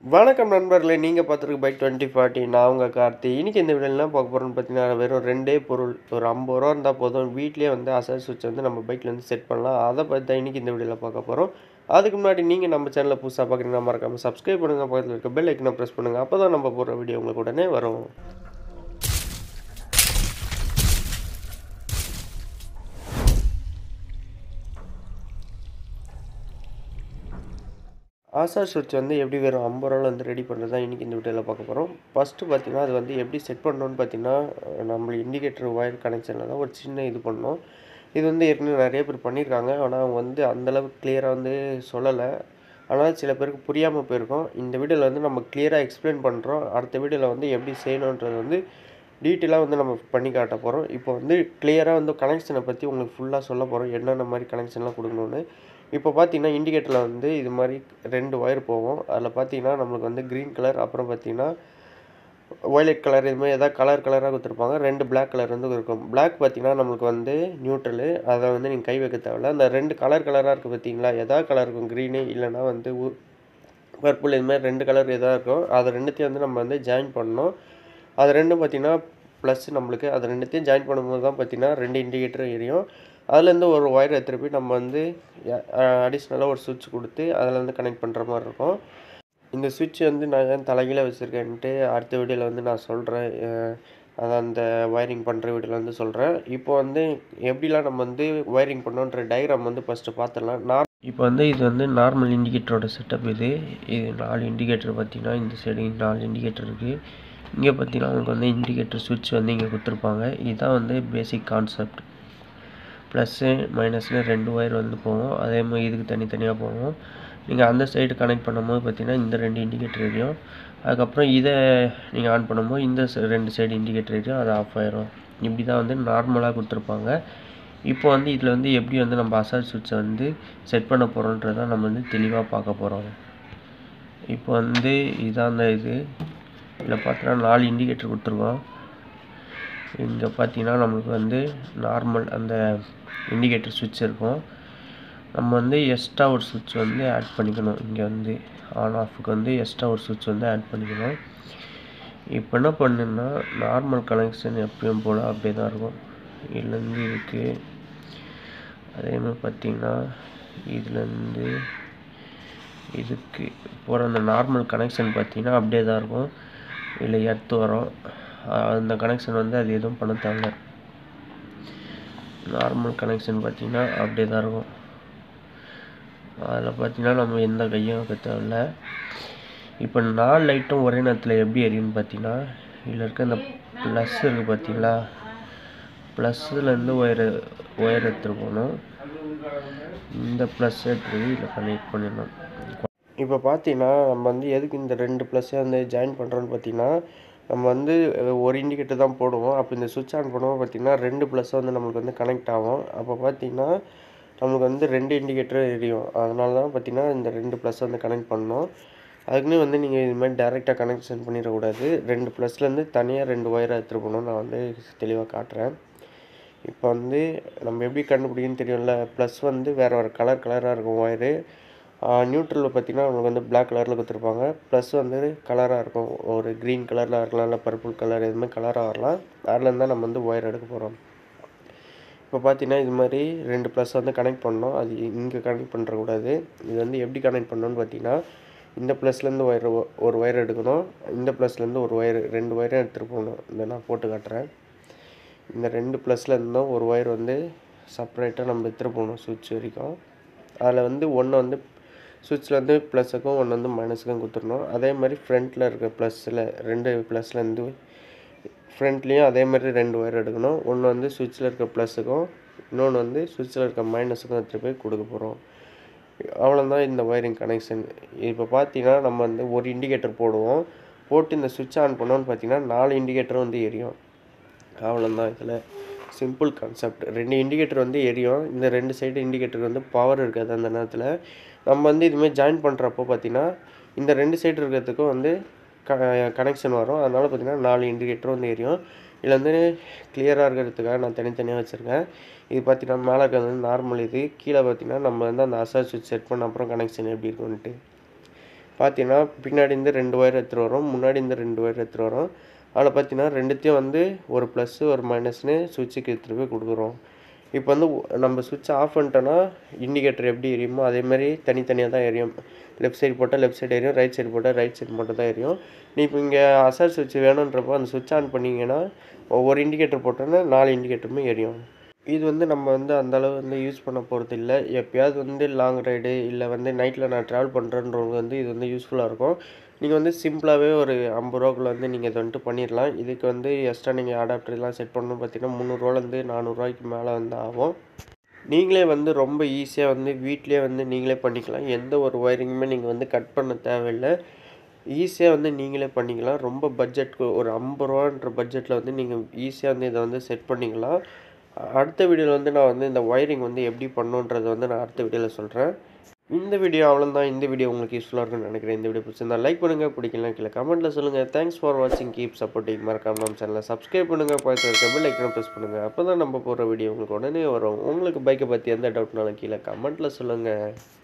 வணக்கம் நண்பர்களே நீங்கள் பார்த்துருக்கு பைக் டுவெண்ட்டி ஃபார்ட்டி நான் உங்கள் கார்த்தி இன்றைக்கி இந்த வீடியோவில் என்ன பார்க்க போகிறோன்னு பார்த்தீங்கன்னா வெறும் ரெண்டே பொருள் ஒரு ஐம்பது ரூபா இருந்தால் போதும் வீட்லேயே வந்து அசர் சுவிட்ச் வந்து நம்ம பைக்கில் வந்து செட் பண்ணலாம் அதை பற்றி தான் இன்றைக்கி இந்த வீடியோவில் பார்க்க போகிறோம் அதுக்கு முன்னாடி நீங்கள் நம்ம சேனலில் புதுசாக பார்க்குறீங்கன்னா மறக்காமல் சப்ஸ்கிரைப் பண்ணுங்கள் பக்கத்தில் இருக்க பெல் ஐக்கனை ப்ரெஸ் பண்ணுங்கள் அப்போ தான் நம்ம போடுற வீடியோ உங்களுக்கு உடனே வரும் ஆசா சுவிட்ச் வந்து எப்படி வெறும் ஐம்பது ரூபாவில் வந்து ரெடி பண்ணுறது தான் இன்றைக்கி இந்த வீடியோவில் பார்க்க போகிறோம் ஃபஸ்ட்டு பார்த்தீங்கன்னா அது வந்து எப்படி செட் பண்ணணும்னு பார்த்தீங்கன்னா நம்ம இண்டிகேட்டர் ஒயர் கனெக்ஷனில் தான் ஒரு சின்ன இது பண்ணோம் இது வந்து ஏற்கனவே நிறைய பேர் பண்ணியிருக்காங்க ஆனால் அவங்க வந்து அந்தளவுக்கு கிளியராக வந்து சொல்லலை ஆனால் சில பேருக்கு புரியாமல் போயிருக்கும் இந்த வீடியோவில் வந்து நம்ம கிளியராக எக்ஸ்பிளைன் பண்ணுறோம் அடுத்த வீடியோவில் வந்து எப்படி செய்யணுன்றது வந்து டீட்டெயிலாக வந்து நம்ம பண்ணி காட்ட போகிறோம் இப்போ வந்து கிளியராக வந்து கனெக்ஷனை பற்றி உங்களுக்கு ஃபுல்லாக சொல்ல போகிறோம் என்னென்ன மாதிரி கனெக்ஷன்லாம் கொடுக்கணுன்னு இப்போ பார்த்தீங்கன்னா இண்டிகேட்டரில் வந்து இது மாதிரி ரெண்டு ஒயர் போகும் அதில் பார்த்தீங்கன்னா நம்மளுக்கு வந்து க்ரீன் கலர் அப்புறம் பார்த்தீங்கன்னா ஒய்லெட் கலர் இது மாதிரி எதாவது கலர் கலராக கொடுத்துருப்பாங்க ரெண்டு பிளாக் கலர் வந்து இருக்கும் பிளாக் பார்த்தீங்கன்னா நம்மளுக்கு வந்து நியூட்ரலு அதை வந்து நீங்கள் கை வைக்க தேவையில்ல அந்த ரெண்டு கலர் கலராக இருக்குது பார்த்தீங்களா எதாவது கலர் இருக்கும் க்ரீனு இல்லைனா வந்து பர்பிள் இது மாதிரி ரெண்டு கலர் எதாக இருக்கும் அதை ரெண்டுத்தையும் வந்து நம்ம வந்து ஜாயின் பண்ணணும் அது ரெண்டும் பார்த்திங்கன்னா ப்ளஸ் நம்மளுக்கு அது ரெண்டுத்தையும் ஜாயின் பண்ணும்போது தான் பார்த்திங்கன்னா ரெண்டு இண்டிகேட்டரும் எரியும் அதுலேருந்து ஒரு ஒயர் எடுத்துகிட்டு போய் நம்ம வந்து அடிஷ்னலாக ஒரு சுவிட்ச் கொடுத்து அதில் வந்து கனெக்ட் பண்ணுற மாதிரி இருக்கும் இந்த சுவிட்ச் வந்து நான் ஏன் தலைகீழ வச்சுருக்கேன்ட்டு அடுத்த வீடியோவில் வந்து நான் சொல்கிறேன் அதை அந்த ஒயரிங் பண்ணுற வீடியோவில் வந்து சொல்கிறேன் இப்போ வந்து எப்படிலாம் நம்ம வந்து ஒயரிங் பண்ணோன்ற டயக்ராம் வந்து ஃபஸ்ட்டு பார்த்துடலாம் நான் இப்போ வந்து இது வந்து நார்மல் இண்டிகேட்டரோட செட்டப் இது இது நாலு இண்டிகேட்டர் பார்த்தீங்கன்னா இந்த சைடு நாலு இண்டிகேட்டர் இருக்குது இங்கே பார்த்தீங்கன்னா உங்களுக்கு வந்து இண்டிகேட்டர் சுவிட்ச் வந்து இங்கே கொடுத்துருப்பாங்க இதுதான் வந்து பேசிக் கான்செப்ட் ப்ளஸ்ஸு மைனஸ்னு ரெண்டு ஒயர் வந்து போகும் அதே மாதிரி இதுக்கு தனித்தனியாக போகும் நீங்கள் அந்த சைடு கனெக்ட் பண்ணும்போது பார்த்தீங்கன்னா இந்த ரெண்டு இண்டிகேட்டர் எரியும் அதுக்கப்புறம் இதை நீங்கள் ஆன் பண்ணும்போது இந்த ரெண்டு சைடு இண்டிகேட்டர் எரியும் அது ஆஃப் ஆயிரும் இப்படி தான் வந்து நார்மலாக கொடுத்துருப்பாங்க இப்போ வந்து இதில் வந்து எப்படி வந்து நம்ம அசால் சுவிட்சை வந்து செட் பண்ண போகிறோன்றதை நம்ம வந்து தெளிவாக பார்க்க போகிறோம் இப்போ வந்து இதான் அந்த இது இதில் பார்த்தோன்னா நாலு இண்டிகேட்டர் கொடுத்துருக்கோம் இங்கே பார்த்தீங்கன்னா நம்மளுக்கு வந்து நார்மல் அந்த இண்டிகேட்டர் சுவிட்ச் இருக்கும் நம்ம வந்து எக்ஸ்ட்ரா ஒரு சுவிட்ச் வந்து ஆட் பண்ணிக்கணும் இங்கே வந்து ஆன் ஆஃபுக்கு வந்து எக்ஸ்ட்ரா ஒரு சுவிட்ச் வந்து ஆட் பண்ணிக்கணும் இப்போ என்ன பண்ணுன்னா நார்மல் கனெக்ஷன் எப்பயும் போல் அப்படியே தான் இருக்கும் இதுலேருந்து இருக்குது அதேமாதிரி பார்த்திங்கன்னா இதுலேருந்து இதுக்கு போகிற அந்த நார்மல் கனெக்ஷன் பார்த்திங்கன்னா அப்படியே தான் இருக்கும் இதில் எர்த்து வரும் அந்த கனெக்ஷன் வந்து அது எதுவும் பண்ண தேவையில்ல நார்மல் கனெக்ஷன் பார்த்திங்கன்னா அப்படியே தான் இருக்கும் அதில் பார்த்தீங்கன்னா நம்ம எந்த கையும் வைக்க தேவையில்ல இப்போ நாலு லைட்டும் ஒரே நேரத்தில் எப்படி எரியும்னு பார்த்தீங்கன்னா இதில் இருக்க இந்த ப்ளஸ் இருக்குது பார்த்தீங்களா ப்ளஸ்ஸுலேருந்து ஒயர் ஒயர் எடுத்துகிட்டு போகணும் இந்த ப்ளஸ் எடுத்துகிட்டு இதில் கனெக்ட் பண்ணிடணும் இப்போ பார்த்தீங்கன்னா நம்ம வந்து எதுக்கு இந்த ரெண்டு ப்ளஸ்ஸை வந்து ஜாயின் பண்ணுறோன்னு பார்த்தீங்கன்னா நம்ம வந்து ஒரு இண்டிகேட்டர் தான் போடுவோம் அப்போ இந்த சுவிட்ச் ஆன் பண்ணுவோம் பார்த்திங்கன்னா ரெண்டு ப்ளஸ்ஸை வந்து நம்மளுக்கு வந்து கனெக்ட் ஆகும் அப்போ பார்த்திங்கன்னா நம்மளுக்கு வந்து ரெண்டு இண்டிகேட்டரும் எரியும் அதனால தான் பார்த்திங்கன்னா இந்த ரெண்டு ப்ளஸ் வந்து கனெக்ட் பண்ணோம் அதுக்குன்னு வந்து நீங்கள் இது மாதிரி டேரெக்டாக கனெக்ஷன் பண்ணிடக்கூடாது ரெண்டு ப்ளஸ்லேருந்து தனியாக ரெண்டு ஒயரை எடுத்துகிட்டு போகணும் நான் வந்து தெளிவாக காட்டுறேன் இப்போ வந்து நம்ம எப்படி கண்டுபிடிக்குன்னு தெரியும்ல ப்ளஸ் வந்து வேறு வேறு கலர் கலராக இருக்கும் ஒயரு நியூட்ரலில் பார்த்திங்கன்னா நம்மளுக்கு வந்து பிளாக் கலரில் கொடுத்துருப்பாங்க ப்ளஸ் வந்து கலராக இருக்கும் ஒரு க்ரீன் கலரில் இருக்கலாம் இல்லை பர்பிள் கலர் இது மாதிரி கலராக வரலாம் அதுலேருந்து தான் நம்ம வந்து ஒயர் எடுக்க போகிறோம் இப்போ பார்த்தீங்கன்னா இது மாதிரி ரெண்டு ப்ளஸ் வந்து கனெக்ட் பண்ணோம் அது இங்கே கனெக்ட் பண்ணுறக்கூடாது இது வந்து எப்படி கனெக்ட் பண்ணணும்னு பார்த்தீங்கன்னா இந்த ப்ளஸ்லேருந்து ஒயர் ஒரு ஒயர் எடுக்கணும் இந்த ப்ளஸ்லேருந்து ஒரு ஒயர் ரெண்டு ஒயரும் எடுத்துகிட்டு போகணும் இந்த நான் போட்டு காட்டுறேன் இந்த ரெண்டு ப்ளஸ்லேருந்தும் ஒரு ஒயர் வந்து செப்பரேட்டாக நம்ம எடுத்துகிட்டு போகணும் சுவிட்ச் வரைக்கும் அதில் வந்து ஒன்று வந்து சுவிட்சில் வந்து ப்ளஸுக்கும் ஒன்று வந்து மைனஸுக்கும் கொடுத்துடணும் அதே மாதிரி ஃப்ரண்ட்டில் இருக்க ப்ளஸில் ரெண்டு ப்ளஸ்லேருந்து ஃப்ரண்ட்லேயும் அதே மாதிரி ரெண்டு ஒயர் எடுக்கணும் ஒன்று வந்து சுவிட்சில் இருக்க ப்ளஸுக்கும் இன்னொன்று வந்து சுவிட்சில் இருக்க மைனஸுக்கும் எடுத்துகிட்டு போய் கொடுக்க போகிறோம் அவ்வளோதான் இந்த ஒயரிங் கனெக்ஷன் இப்போ பார்த்தீங்கன்னா நம்ம வந்து ஒரு இண்டிகேட்டர் போடுவோம் போட்டு இந்த சுவிட்ச் ஆன் பண்ணோன்னு பார்த்தீங்கன்னா நாலு இண்டிகேட்டரும் வந்து எரியும் அவ்வளோதான் இதில் சிம்பிள் கான்செப்ட் ரெண்டு இண்டிகேட்டர் வந்து எரியும் இந்த ரெண்டு சைடு இண்டிகேட்டர் வந்து பவர் இருக்காது அந்த நேரத்தில் நம்ம வந்து இதுமாதிரி ஜாயின் பண்ணுறப்போ பார்த்திங்கன்னா இந்த ரெண்டு சைடு இருக்கிறதுக்கும் வந்து க கனெக்ஷன் வரும் அதனால் பார்த்திங்கன்னா நாலு இண்டிகேட்டரும் வந்து எரியும் இதில் வந்து கிளியராக இருக்கிறதுக்காக நான் தனித்தனியாக வச்சுருக்கேன் இது பார்த்திங்கன்னா மேலே இருக்கிறது வந்து நார்மல் இது கீழே பார்த்திங்கன்னா நம்ம வந்து அந்த அசார் சுவிட்ச் செட் பண்ண அப்புறம் கனெக்ஷன் எப்படி இருக்கும்ன்ட்டு பார்த்தீங்கன்னா பின்னாடி இருந்து ரெண்டு ஒயர் எடுத்துகிட்டு வரோம் முன்னாடி இருந்து ரெண்டு ஒயர் எடுத்துகிட்டு வரோம் அதில் பார்த்தீங்கன்னா ரெண்டுத்தையும் வந்து ஒரு ப்ளஸ்ஸு ஒரு மைனஸ்னு சுவிட்சுக்கு எடுத்துகிட்டு போய் கொடுக்குறோம் இப்போ வந்து நம்ம சுவிட்ச் ஆஃப் பண்ணிட்டோன்னா இண்டிகேட்டர் எப்படி எரியுமோ அதேமாதிரி தனித்தனியாக தான் எரியும் லெஃப்ட் சைடு போட்டால் லெஃப்ட் சைடு எரியும் ரைட் சைடு போட்டால் ரைட் சைடு மட்டும் தான் எரியும் நீ இப்போ இங்கே அசர் சுவிட்ச் வேணுன்றப்போ அந்த சுவிட்ச் ஆன் பண்ணிங்கன்னா ஒவ்வொரு இண்டிகேட்டர் போட்டோன்னா நாலு இண்டிகேட்டருமே எரியும் இது வந்து நம்ம வந்து அந்த அளவு வந்து யூஸ் பண்ண போகிறது இல்லை எப்பயாவது வந்து லாங் ரைடு இல்லை வந்து நைட்டில் நான் ட்ராவல் பண்ணுறேன்றவங்க வந்து இது வந்து யூஸ்ஃபுல்லாக இருக்கும் நீங்கள் வந்து சிம்பிளாகவே ஒரு ஐம்பது ரூபாக்குள்ள வந்து நீங்கள் இதை வந்துட்டு பண்ணிடலாம் இதுக்கு வந்து எக்ஸ்ட்ரா நீங்கள் அடாப்டர்லாம் செட் பண்ணணும் பார்த்தீங்கன்னா முந்நூறுரூவாலேருந்து நானூறுரூவாய்க்கு மேலே வந்து ஆகும் நீங்களே வந்து ரொம்ப ஈஸியாக வந்து வீட்டிலே வந்து நீங்களே பண்ணிக்கலாம் எந்த ஒரு ஒயரிங்குமே நீங்கள் வந்து கட் பண்ண தேவையில்லை ஈஸியாக வந்து நீங்களே பண்ணிக்கலாம் ரொம்ப பட்ஜெட்க்கு ஒரு ஐம்பது ரூபான்ற பட்ஜெட்டில் வந்து நீங்கள் ஈஸியாக வந்து இதை வந்து செட் பண்ணிக்கலாம் அடுத்த வீடியோவில் வந்து நான் வந்து இந்த ஒயரிங் வந்து எப்படி பண்ணுன்றதை வந்து நான் அடுத்த வீடியோவில் சொல்கிறேன் இந்த வீடியோ அவ்வளோதான் இந்த வீடியோ உங்களுக்கு யூஸ்ஃபுல்லாக இருக்கும்னு நினைக்கிறேன் இந்த வீடியோ பிடிச்சிருந்தா லைக் பண்ணுங்கள் பிடிக்கலாம் கீழே கமெண்ட்டில் சொல்லுங்கள் தேங்க்ஸ் ஃபார் வாட்சிங் கீப் சப்போர்ட்டிங் மறக்காம நம்ம சேனலை சப்ஸ்கிரைப் பண்ணுங்கள் பக்கத்தில் இருக்க பெல் ஐக்கனை ப்ரெஸ் பண்ணுங்கள் அப்போ தான் நம்ம போடுற வீடியோ உங்களுக்கு உடனே வரும் உங்களுக்கு பைக்கை பற்றி எந்த டவுட்னாலும் கீழே கமெண்ட்டில் சொல்லுங்கள்